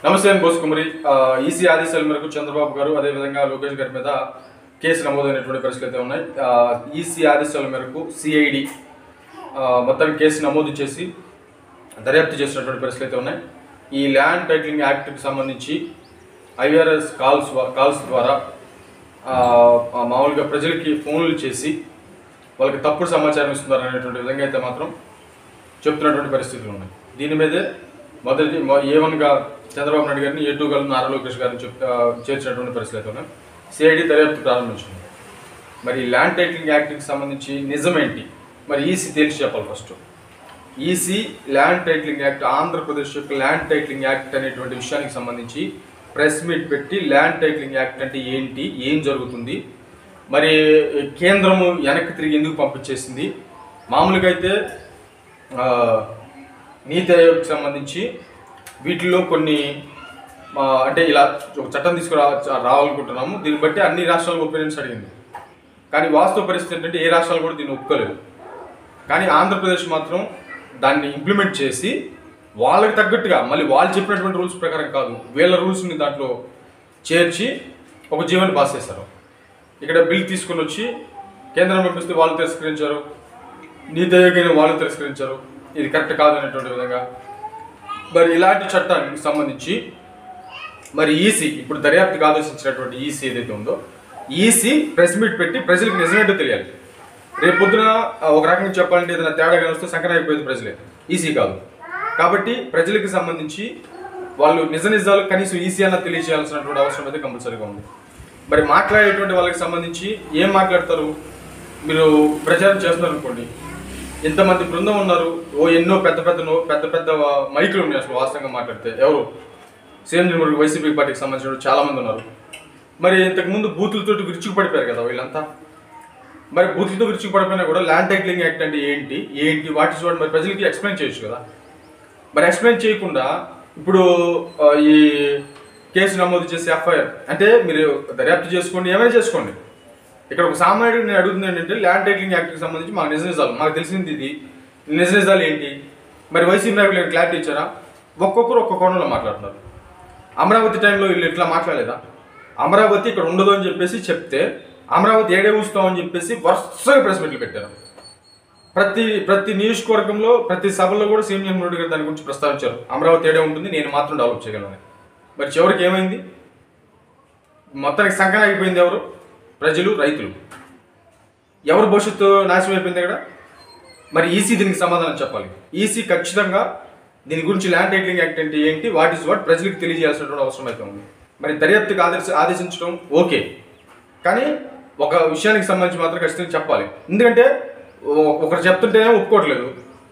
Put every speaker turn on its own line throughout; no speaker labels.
నమస్తే అని బోసుకుమరి ఈసీ ఆదేశాల మేరకు చంద్రబాబు గారు అదేవిధంగా లోకేష్ గారి మీద కేసు నమోదైనటువంటి పరిస్థితులు అయితే ఉన్నాయి ఈసీ ఆదేశాల మేరకు సిఐడి మొత్తం కేసు నమోదు చేసి దర్యాప్తు చేసినటువంటి పరిస్థితులు అయితే ఉన్నాయి ఈ ల్యాండ్ టైటిలింగ్ యాక్ట్కి సంబంధించి ఐఆర్ఎస్ కాల్స్ కాల్స్ ద్వారా ఆ, ఆ, మామూలుగా ప్రజలకి ఫోన్లు చేసి వాళ్ళకి తప్పుడు సమాచారం ఇస్తున్నారు అనేటువంటి విధంగా అయితే మాత్రం చెప్తున్నటువంటి పరిస్థితులు ఉన్నాయి దీని మీదే మొదటి ఏ వన్గా చంద్రబాబు నాయుడు గారిని ఏ టూ గారు నారా లోకేష్ గారిని చెప్ ఆ, చేర్చినటువంటి పరిస్థితులు అయితే ఉన్నాయి సిఐడి దర్యాప్తు ప్రారంభించింది మరి ఈ ల్యాండ్ టైటిలింగ్ యాక్ట్కి సంబంధించి నిజమేంటి మరి ఈసీ తేల్చి చెప్పాలి first EC land titling act Andhra Pradesh యొక్క ల్యాండ్ టైటిలింగ్ యాక్ట్ అనేటువంటి విషయానికి సంబంధించి ప్రెస్ మీట్ పెట్టి ల్యాండ్ టైటిలింగ్ యాక్ట్ అంటే ఏంటి ఏం జరుగుతుంది మరి కేంద్రము వెనక్కి తిరిగి ఎందుకు పంపించేసింది మామూలుగా అయితే ఆ, నీతి ఆయోగ్కి సంబంధించి వీటిల్లో కొన్ని ఆ, అంటే ఇలా ఒక చట్టం తీసుకురా రావాలనుకుంటున్నాము దీన్ని బట్టి అన్ని రాష్ట్రాలకు ఒపీనియన్స్ అడిగింది కానీ వాస్తవ పరిస్థితి ఏంటంటే ఏ రాష్ట్రాలు కూడా దీన్ని ఒప్పుకోలేదు కానీ ఆంధ్రప్రదేశ్ మాత్రం దాన్ని ఇంప్లిమెంట్ చేసి వాళ్ళకి తగ్గట్టుగా మళ్ళీ వాళ్ళు చెప్పినటువంటి రూల్స్ ప్రకారం కాదు వీళ్ళ రూల్స్ని దాంట్లో చేర్చి ఒక జీవన్ పాస్ చేశారు ఇక్కడ బిల్ తీసుకుని వచ్చి కేంద్రం పంపిస్తే వాళ్ళు తిరస్కరించారు నీతి ఆయోగ్ని వాళ్ళు తిరస్కరించారు ఇది కరెక్ట్ కాదు అనేటువంటి విధంగా మరి ఇలాంటి చట్టానికి సంబంధించి మరి ఈసీ ఇప్పుడు దర్యాప్తుకు ఆదేశించినటువంటి ఈసీ ఏదైతే ఉందో ఈసీ ప్రెస్ మీట్ పెట్టి ప్రజలకు నిజమేంటో తెలియాలి రేపు పొద్దున ఆ, ఒక రకంగా చెప్పాలంటే ఏదైనా తేడా కానీ వస్తే సంకరం అయిపోయేది ప్రజలే ఈసీ కాదు కాబట్టి ప్రజలకు సంబంధించి వాళ్ళు నిజ నిజాలు కనీసం ఈసీ అన్న తెలియజేయాల్సినటువంటి అవసరం అయితే కంపల్సరీగా ఉంది మరి మాట్లాడేటువంటి వాళ్ళకి సంబంధించి ఏం మాట్లాడతారు మీరు ప్రచారం చేస్తున్నారు అనుకోండి ఇంతమంది బృందం ఉన్నారు ఓ ఎన్నో పెద్ద పెద్ద నో- పెద్ద పెద్ద మైకులు ఉన్నాయి అసలు వాస్తవంగా మాట్లాడితే ఎవరు సీఎం జగన్ వైసీపీ పార్టీకి సంబంధించిన చాలా మంది ఉన్నారు మరి ఇంతకుముందు బూతులతో విరుచుకు పడిపోయారు కదా వీళ్ళంతా మరి బూతులతో విరుచుకు పడిపోయినా కూడా ల్యాండ్ టైటిలింగ్ యాక్ట్ అంటే ఏంటి ఏంటి వాటి చూడండి మరి ప్రజలకి ఎక్స్ప్లెయిన్ చేయొచ్చు కదా మరి ఎక్స్ప్లెయిన్ చేయకుండా ఇప్పుడు ఆ, ఈ కేసు నమోదు చేసి ఎఫ్ఐఆర్ అంటే మీరు దర్యాప్తు చేసుకోండి ఏమైనా చేసుకోండి ఇక్కడ ఒక సామాన్యుడు నేను అడుగుతుంది ఏంటంటే ల్యాండ్ టైటిలింగ్ యాక్ట్కి సంబంధించి మాకు నిజ నిజాలు మాకు తెలిసింది ఇది నిజ నిజాలు ఏంటి మరి వైసీపీ నాయకులు క్లారిటీ ఇచ్చారా ఒక్కొక్కరు ఒక్కొక్క కోణంలో మాట్లాడుతున్నారు అమరావతి టైంలో వీళ్ళు ఇట్లా మాట్లాడలేదా అమరావతి ఇక్కడ ఉండదు అని చెప్పేసి చెప్తే అమరావతి ఏడే ఊస్తామని చెప్పేసి వరుసగా ప్రెస్ మీట్లు పెట్టారు ప్రతి ప్రతి నియోజకవర్గంలో ప్రతి సభలో కూడా సీఎం జగన్మోహన్ రెడ్డి గారు దాని గురించి ప్రస్తావించారు అమరావతి ఏడే ఉంటుంది నేను మాత్రం డెవలప్ చేయగలను మరి చివరికి ఏమైంది మొత్తానికి సంకలం అయిపోయింది ఎవరు ప్రజలు రైతులు ఎవరు భవిష్యత్తు నాశనం అయిపోయింది ఇక్కడ మరి ఈసీ దీనికి సమాధానం చెప్పాలి ఈసీ ఖచ్చితంగా దీని గురించి ల్యాండ్ టైటిలింగ్ యాక్ట్ అంటే ఏంటి వాట్ ఇస్ వాట్ ప్రజలకు తెలియజేయాల్సినటువంటి అవసరం అయితే ఉంది మరి దర్యాప్తుకి ఆదేశ ఆదేశించడం ఓకే కానీ ఒక విషయానికి సంబంధించి మాత్రం ఖచ్చితంగా చెప్పాలి ఎందుకంటే ఓ- ఒకరు చెప్తుంటేనే ఒప్పుకోవట్లేదు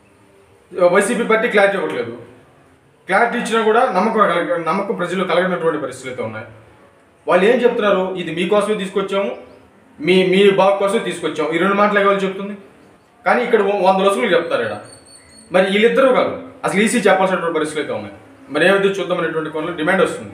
వైసీపీ పార్టీ క్లారిటీ ఇవ్వట్లేదు క్లారిటీ ఇచ్చినా కూడా నమ్మకం కలగ నమ్మకం ప్రజలు కలగనటువంటి పరిస్థితులు అయితే ఉన్నాయి వాళ్ళు ఏం చెప్తున్నారు ఇది మీకోసమే తీసుకొచ్చాము మీ మీ బాగు కోసమే తీసుకొచ్చాము ఈ రెండు మాటలు ఎవరు చెప్తుంది కానీ ఇక్కడ వ- వంద రోజులు చెప్తారు ఇక్కడ మరి వీళ్ళిద్దరూ కాదు అసలు ఈసీ చెప్పాల్సినటువంటి పరిస్థితులు అయితే ఉన్నాయి మరి ఏమైతే చూద్దాం అనేటువంటి కొన్ని డిమాండ్ వస్తుంది